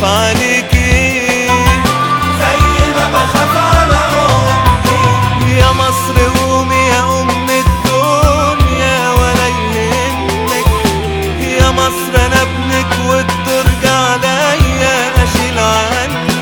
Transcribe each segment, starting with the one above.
عليكي زي ما بخاف على امي يا مصر قومي يا ام الدنيا ولا يهمك يا مصر انا ابنك والدرج عليا اشيل عنك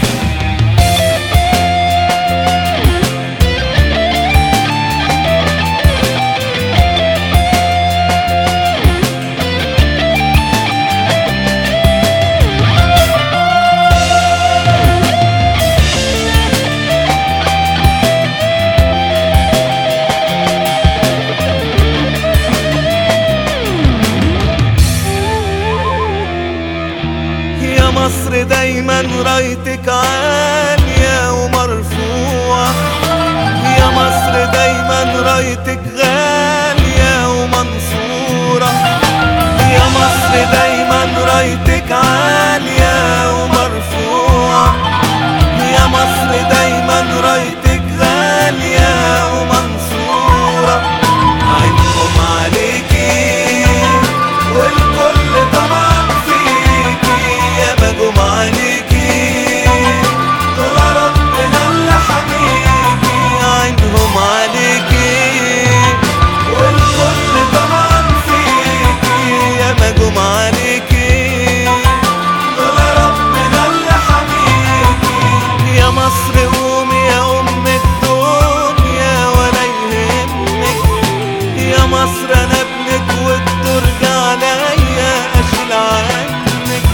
يا مصر دايما رايتك عالية ومرفوعة يا مصر دايما رايتك غالية ومنصورة يا مصر دايما رايتك عالية ومرفوعة يا مصر دايما رايتك غالية ومنصورة عينهم عليكي والكل طبعا فيكي يا مجوم عليكي دول ربنا اللي حميكي عينهم عليكي والكل طبعا فيكي يا مجوم عليكي دول ربنا اللي حميكي يا مصر قومي يا ام الدنيا ولا يهمك يا مصر انا ابنك والدرج عليا اشيل عنك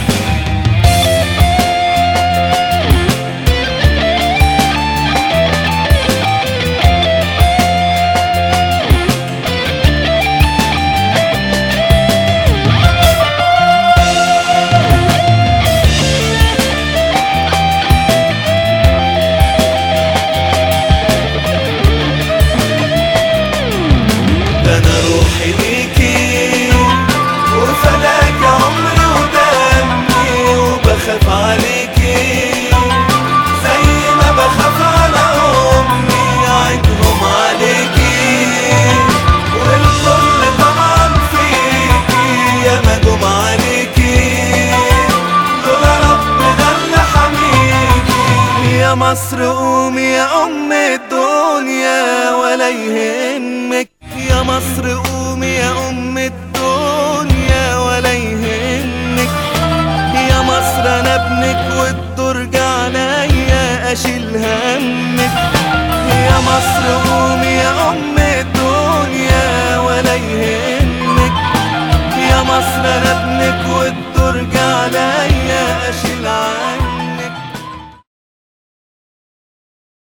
ده انا روحي ليكي وفداك عمري ودمي وبخاف عليكي زي ما بخاف على امي عينهم عليكي والكل طبعا فيكي يا مجوم عليكي دول ربنا اللي حميكي يا مصر قومي يا ام الدنيا ولا يهمك يا مصر